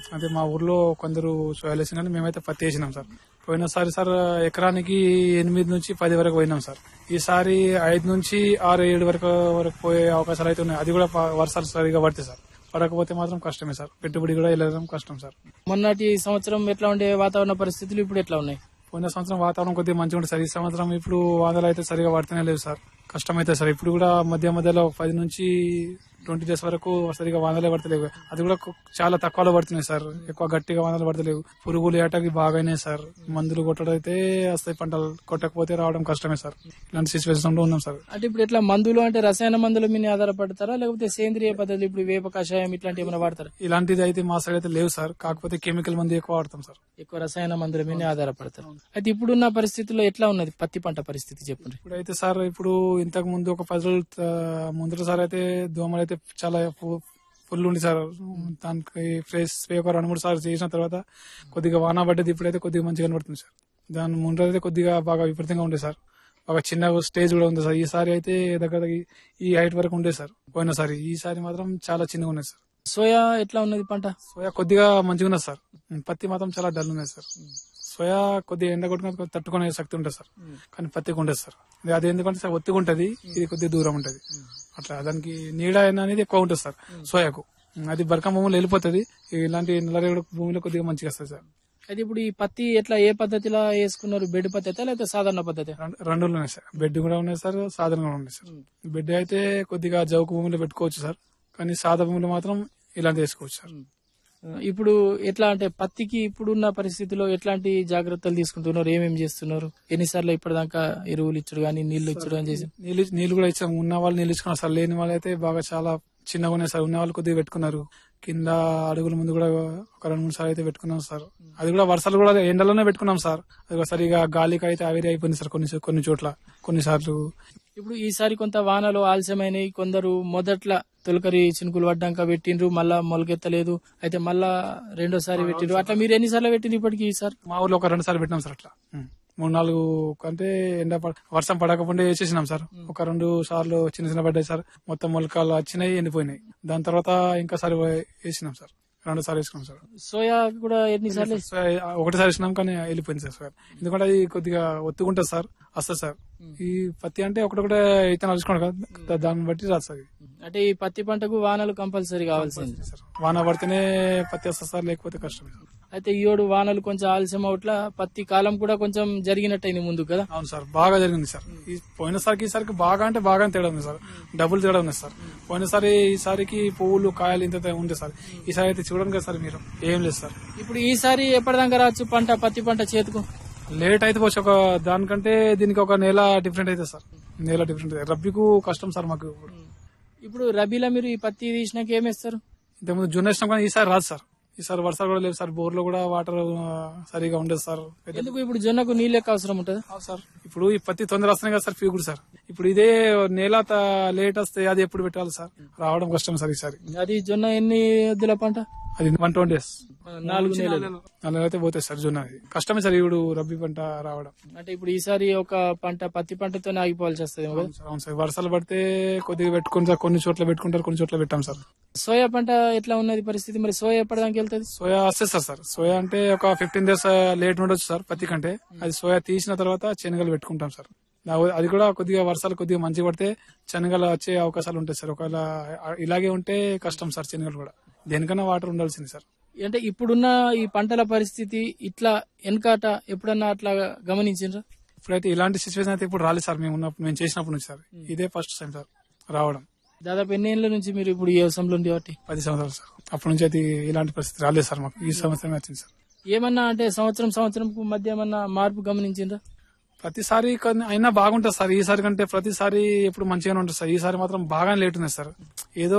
అదే మా ఊర్లో కొందరు సోయాలు వేసిన కానీ మేమైతే పత్తి వేసినాం సార్ పోయినసారి సార్ ఎకరానికి ఎనిమిది నుంచి పది వరకు పోయినాం సార్ ఈసారి ఐదు నుంచి ఆరు ఏడు వరకు వరకు పోయే అవకాశాలు అయితే ఉన్నాయి అది కూడా ప- వర్షాలు సరిగా పడితే సార్ పడకపోతే మాత్రం కష్టమే సార్ పెట్టుబడి కూడా వెళ్ళడం కష్టం సార్ మొన్నటి సంవత్సరం ఎట్లా ఉండే వాతావరణ పరిస్థితులు ఇప్పుడు ఎట్లా ఉన్నాయి పోయిన సంవత్సరం వాతావరణం కొద్దిగా మంచిగా ఉంటుంది సార్ ఈ సంవత్సరం ఇప్పుడు వాదనలు అయితే సరిగా పడుతూనే లేవు సార్ కష్టమైతే సార్ ఇప్పుడు కూడా మధ్య మధ్యలో పది నుంచి ట్వంటీ డేస్ వరకు సరిగా వానలే పడతలేవు అది కూడా కొ- చాలా తక్కువలో పడుతున్నాయి సార్ ఎక్కువ గట్టిగా వానలు పడతలేవు పురుగులు ఏటకి బాగానే సార్ మందులు కొట్టడం అయితే వస్తాయి పంటలు కొట్టకపోతే రావడం కష్టమే సార్ ఇలాంటి సిచ్యువేషన్ లో ఉన్నాం సార్ అంటే ఇప్పుడు ఎట్లా మందులు అంటే రసాయన మందుల మీద ఆధారపడతారా లేకపోతే సేంద్రియ పద్ధతులు ఇప్పుడు వేప కషాయం ఇట్లాంటి ఏమైనా వాడతారా ఇలాంటిది అయితే మా సైడ్ అయితే లేవు సార్ కాకపోతే కెమికల్ మందు ఎక్కువ వాడతాం సార్ ఎక్కువ రసాయన మందుల మీద ఆధారపడతారు అయితే ఇప్పుడున్న పరిస్థితుల్లో ఎట్లా ఉన్నది పత్తి పంట పరిస్థితి చెప్పండి ఇప్పుడైతే సార్ ఇప్పుడు ఇంతకు ముందు ఒక పది రోజులు ఆ, ముందర సార్ అయితే దోమలు అయితే చాలా ఫు- ఫుల్ ఉంది సార్ దానికి ఫ్రెష్ స్ప్రే ఒక రెండు మూడు సార్లు చేసిన తర్వాత కొద్దిగా వాన పడ్డది ఇప్పుడైతే కొద్దిగా మంచిగా కనబడుతుంది సార్ దాని ముందర అయితే కొద్దిగా బాగా విపరీతంగా ఉండే సార్ బాగా చిన్న స్టేజ్ కూడా ఉంది సార్ ఈసారి అయితే దగ్గర దగ్గర ఈ- ఈ హైట్ వరకు ఉండే సార్ పోయినసారి ఈసారి మాత్రం చాలా చిన్నగా ఉన్నది సార్ సోయా ఎట్లా ఉన్నది పంట సోయా కొద్దిగా మంచిగా ఉన్నది సార్ పత్తి మాత్రం చాలా డల్ ఉన్నది సార్ సోయా కొద్దిగా ఎండ కొట్టుకుని తట్టుకునే శక్తి ఉంటుంది సార్ కానీ పత్తికి ఉండదు సార్ ఇది అది ఎందుకంటే సార్ ఒత్తిగా ఉంటది ఇది కొద్దిగా దూరం ఉంటది అట్లా దానికి నీడ అనేది ఎక్కువ ఉంటుంది సార్ సోయాకు అది బరకం భూములు వెళ్ళిపోతుంది ఇలాంటి నల్లరేగడి భూమిలో కొద్దిగా మంచిగా వస్తుంది సార్ అయితే ఇప్పుడు ఈ పత్తి ఎట్లా ఏ పద్ధతిలో వేసుకున్నారు బెడ్ పద్ధతి లేకపోతే సాధారణ పద్ధతి రెండు- రెండు ఉన్నాయి సార్ బెడ్ కూడా ఉన్నాయి సార్ సాధన కూడా ఉన్నాయి సార్ బెడ్ అయితే కొద్దిగా జౌకు భూమిలో పెట్టుకోవచ్చు సార్ కానీ సాదా భూమిలో మాత్రం ఇలాంటి వేసుకోవచ్చు సార్ ఇప్పుడు ఎట్లా అంటే పత్తికి ఇప్పుడున్న పరిస్థితిలో ఎట్లాంటి జాగ్రత్తలు తీసుకుంటున్నారు ఏమేమి చేస్తున్నారు ఎన్నిసార్లు ఇప్పటిదాకా ఎరువులు ఇచ్చుడు కానీ నీళ్లు ఇచ్చుడు అని చేసి నీళ్ళు నీళ్ళు కూడా ఇచ్చాము ఉన్న వాళ్ళు నీళ్ళు ఇచ్చుకున్నారు సార్ లేని వాళ్ళు అయితే బాగా చాలా చిన్నగా ఉన్నాయి సార్ ఉన్న వాళ్ళు కొద్దిగా పెట్టుకున్నారు కింద అడుగుల ముందు కూడా ఒక రెండు మూడు సార్లు అయితే పెట్టుకున్నాం సార్ అది కూడా వర్షాలు కూడా ఎండలోనే పెట్టుకున్నాం సార్ అది కూడా సరిగా గాలికి అయితే ఆవిరి అయిపోయింది సార్ కొన్ని కొన్ని చోట్ల కొన్నిసార్లు ఇప్పుడు ఈసారి కొంత వానలు ఆలస్యమైనవి కొందరు మొదట్ల తొలకరి చినుకులు పడ్డాక పెట్టిండ్రు మళ్ళా మొలకెత్తలేదు అయితే మళ్ళా రెండోసారి పెట్టిండ్రు అట్లా మీరు ఎన్నిసార్లు పెట్టిండ్రు ఇప్పటికి ఈసారి మా ఊర్లో ఒక రెండు సార్లు పెట్టినాం సార్ అట్లా ఉం. మూడు నాలుగు అంటే ఎండ పడ- వర్షం పడకపోతే వేసేసినాం సార్ ఒక రెండు సార్లు చిన్న చిన్న పడ్డాయి సార్ మొత్తం మొలకలు వచ్చినాయి ఎండిపోయినాయి దాని తర్వాత ఇంకా సారి వేసినాం సార్ రెండు సార్లు వేసుకున్నాం సార్ సోయా కూడా ఎన్నిసార్లు సో, ఒకటిసారి వేసినాం కానీ వెళ్ళిపోయింది సార్ సార్ ఎందుకంటే అది కొద్దిగా ఒత్తుకుంటుంది సార్ వస్తుంది సార్ ఈ పత్తి అంటే ఒకటొకటే విత్తనాలు వేసుకోండి కదా దాన్ని బట్టి రాదు సార్ ఇది. అంటే ఈ పత్తి పంటకు వానలు కంపల్సరీ కావాల్సింది సార్ వాన పడితేనే పత్తి వస్తుంది సార్ లేకపోతే కష్టమే సార్ అయితే ఈ ఏడు వానలు కొంచెం ఆలస్యం అవట్ల పత్తి కాలం కూడా కొంచెం జరిగినట్టయింది ముందు కదా అవును సార్ బాగా జరిగింది సార్ ఈ పోయినసారికి ఈసారికి బాగా అంటే బాగా తేడా ఉంది సార్ డబుల్ తేడా ఉంది సార్ పోయినసారి ఈసారికి పువ్వులు కాయలు ఇంత ఉంది సార్ ఈసారి అయితే చూడండి కదా సార్ మీరు ఏం లేదు సార్ ఇప్పుడు ఈసారి ఎప్పటిదాకా రావచ్చు పంట పత్తి పంట చేతుకు లేట్ అయితే పోవచ్చు ఒక దానికంటే దీనికి ఒక నెల డిఫరెంట్ అయితే సార్ నెల డిఫరెంట్ అయితే రబ్బీకు కష్టం సార్ మాకు ఇప్పుడు ఇప్పుడు రబీలో మీరు ఈ పత్తి తీసినాక ఏమేస్తారు ఇంతకుముందు జూన్ వేసినాం కానీ ఈసారి రాదు సార్ ఈసారి వర్షాలు కూడా లేవు సార్ బోర్లో కూడా వాటర్ సరిగా ఉండదు సార్ పెద్ద- ఎందుకు ఇప్పుడు జొన్నకు నీళ్ళు ఎక్కువ అవసరం ఉంటుంది అవును సార్ ఇప్పుడు ఈ పత్తి తొందర వస్తున్నాయి కదా సార్ ఫీగుడు సార్ ఇప్పుడు ఇదే నేల త- లేట్ వస్తే అది ఎప్పుడు పెట్టాలి సార్ రావడం కష్టం సార్ ఈసారి అది జొన్న ఎన్ని వద్దుల పంట అది వన్ ట్వంటీ డేస్ నాలుగు నెలలు నాలుగు అయితే పోతాయి సార్ జొన్న అది కష్టమే సార్ ఇప్పుడు రబ్బీ పంట రావడం అంటే ఇప్పుడు ఈసారి ఒక పంట పత్తి పంటతో ఆగిపోవాల్సి వస్తుంది కదా అవును సార్ అవును సార్ వర్షాలు పడితే కొద్దిగా పెట్టుకుని సార్ కొన్ని చోట్ల పెట్టుకుంటారు కొన్ని చోట్ల పెట్టాం సార్ సోయా పంట ఎట్లా ఉన్నది పరిస్థితి మరి సోయా ఎప్పటిదాకా వెళ్తుంది సోయా వస్తే సార్ సార్ సోయా అంటే ఒక ఫిఫ్టీన్ డేస్ లేట్ ఉండొచ్చు సార్ పత్తి కంటే అది సోయా తీసిన తర్వాత శనగలు పెట్టుకుంటాం సార్ నా- అది కూడా కొద్దిగా వర్షాలు కొద్దిగా మంచిగా పడితే శనగలు వచ్చే అవకాశాలు ఉంటాయి సార్ ఒకవేళ ఇలాగే ఉంటే కష్టం సార్ శనగలు కూడా దేనికన్నా వాటర్ ఉండాల్సింది సార్ అంటే ఇప్పుడున్న ఈ పంటల పరిస్థితి ఇట్లా వెనకాట ఎప్పుడన్నా అట్లా గమనించిండ్రా ఇప్పుడైతే ఇలాంటి సిచ్యువేషన్ అయితే ఇప్పుడు రాలేదు సార్ మేము ఉన్నప్పుడు మేము చేసినప్పుడు నుంచి సార్ ఇదే ఫస్ట్ టైం సార్ రావడం దాదాపు ఎన్ని ఏళ్ళ నుంచి మీరు ఇప్పుడు ఈ వ్యవసాయంలో ఉంది కాబట్టి పది సంవత్సరాలు సార్ అప్పటి నుంచి అయితే ఇలాంటి పరిస్థితి రాలేదు సార్ మాకు ఈ సంవత్సరమే వచ్చింది సార్ ఏమన్నా అంటే సంవత్సరం సంవత్సరం మధ్య ఏమన్నా మార్పు గమనించిండ్రా ప్రతిసారి కొన్ని అయినా బాగుంటుంది సార్ ఈసారి కంటే ప్రతిసారి ఎప్పుడు మంచిగానే ఉంటుంది సార్ ఈసారి మాత్రం బాగా లేట్ ఉంది సార్ ఏదో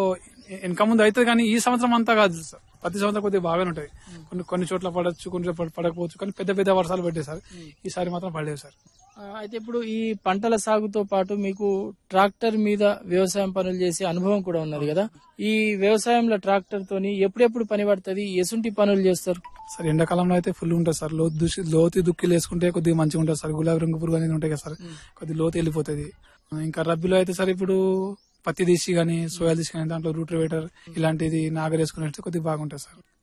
వెనక ముందు అవుతుంది కానీ ఈ సంవత్సరం అంతా కాదు సార్ ప్రతి సంవత్సరం కొద్దిగా బాగానే ఉంటుంది కొన్ని కొన్ని చోట్ల పడచ్చు కొన్ని చోట్ల పడకపోవచ్చు కానీ పెద్ద పెద్ద వర్షాలు పడ్డాయి సార్ ఈసారి మాత్రం పడలేవు సార్ ఆ, అయితే ఇప్పుడు ఈ పంటల సాగుతో పాటు మీకు ట్రాక్టర్ మీద వ్యవసాయం పనులు చేసే అనుభవం కూడా ఉన్నది కదా ఈ వ్యవసాయంలో ట్రాక్టర్ తోని ఎప్పుడెప్పుడు పని పడుతుంది ఎసుంటి పనులు చేస్తారు సార్ ఎండాకాలంలో అయితే ఫుల్ ఉంటుంది సార్ లోతు దుసి లోతు దుక్కిలు వేసుకుంటే కొద్దిగా మంచిగా ఉంటుంది సార్ గులాబీ రంగు పురుగు అనేది ఉంటాయి కదా సార్ కొద్దిగా లోతు వెళ్ళిపోతుంది ఇంకా రబ్బీలో అయితే సార్ ఇప్పుడు పత్తి తీసి కానీ సోయా తీసి కానీ దాంట్లో రూట్ వేటర్ ఇలాంటిది నాగర్ వేసుకుని కొద్దిగా బాగుంటుంది సార్